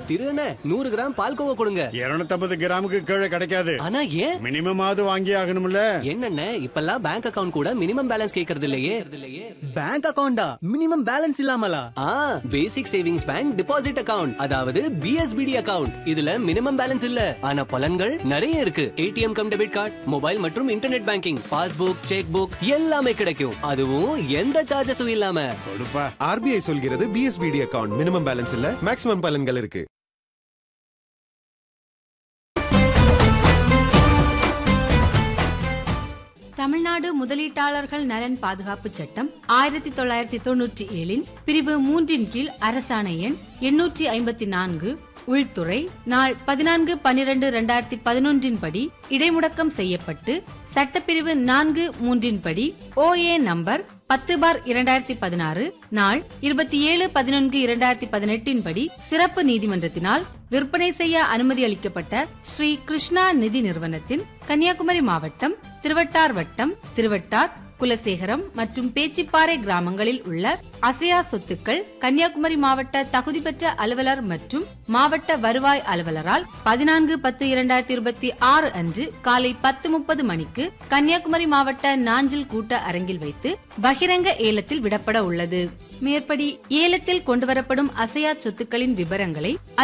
திரு அண்ணே நூறு கிராம் பால்கோவா கொடுங்க இருநூத்தம்பது கிராமுக்கு கீழே கிடைக்காது ஆனா ஏன் மினிமம் ஆவது வாங்கி ஆகணும்ல என்னண்ணே இப்பெல்லாம் பேங்க் அக்கவுண்ட் கூட மினிமம் பேலன்ஸ் கேக்குறது இல்லையே பேங்க் அக்கவுண்டா மினிமம் பேலன்ஸ் இல்லாமலா ஆ basic savings bank deposit account அதாவது பிஎஸ்பிடி அக்கவுண்ட் இதுல மினிமம் பேலன்ஸ் இல்ல ஆனா பலன்கள் நிறைய இருக்கு ATM cum debit card mobile மற்றும் internet banking passbook cheque book எல்லாமே கிடைக்கும் அதுவும் எந்த சார்ஜஸும் இல்லாம கொடுப்பா ஆர்பிஐ சொல்கிறது பிஎஸ்பிடி அக்கவுண்ட் மினிமம் பேலன்ஸ் இல்ல மேக்ஸிமம் பலன்கள் இருக்கு தமிழ்நாடு முதலீட்டாளர்கள் நலன் பாதுகாப்பு சட்டம் ஆயிரத்தி தொள்ளாயிரத்தி தொன்னூற்றி ஏழின் பிரிவு மூன்றின் கீழ் அரசாணை எண் எண்ணூற்றி ஐம்பத்தி நான்கு உள்துறை நாள் பதினான்கு பனிரெண்டு இரண்டாயிரத்தி பதினொன்றின் படி இடைமுடக்கம் செய்யப்பட்டு சட்டப்பிரிவு நான்கு மூன்றின் படி ஓஏ நம்பர் பத்து பார் இரண்டாயிரத்தி பதினாறு நாள் இருபத்தி ஏழு பதினொன்று இரண்டாயிரத்தி பதினெட்டின் படி சிறப்பு நீதிமன்றத்தினால் விற்பனை செய்ய அனுமதி அளிக்கப்பட்ட ஸ்ரீ கிருஷ்ணா நிதி நிறுவனத்தின் கன்னியாகுமரி மாவட்டம் திருவட்டார் வட்டம் திருவட்டார் குலசேகரம் மற்றும் பேச்சிப்பாறை கிராமங்களில் உள்ள அசையா சொத்துக்கள் கன்னியாகுமரி மாவட்ட தகுதி பெற்ற அலுவலர் மற்றும் மாவட்ட வருவாய் அலுவலரால் பதினான்கு பத்து இரண்டாயிரத்தி இருபத்தி ஆறு அன்று காலை பத்து முப்பது மணிக்கு கன்னியாகுமரி மாவட்ட நாஞ்சில் கூட்ட அரங்கில் வைத்து பகிரங்க ஏலத்தில் விடப்பட உள்ளது மேற்படி ஏலத்தில் கொண்டுவரப்படும் அசையா சொத்துக்களின் விவரங்களை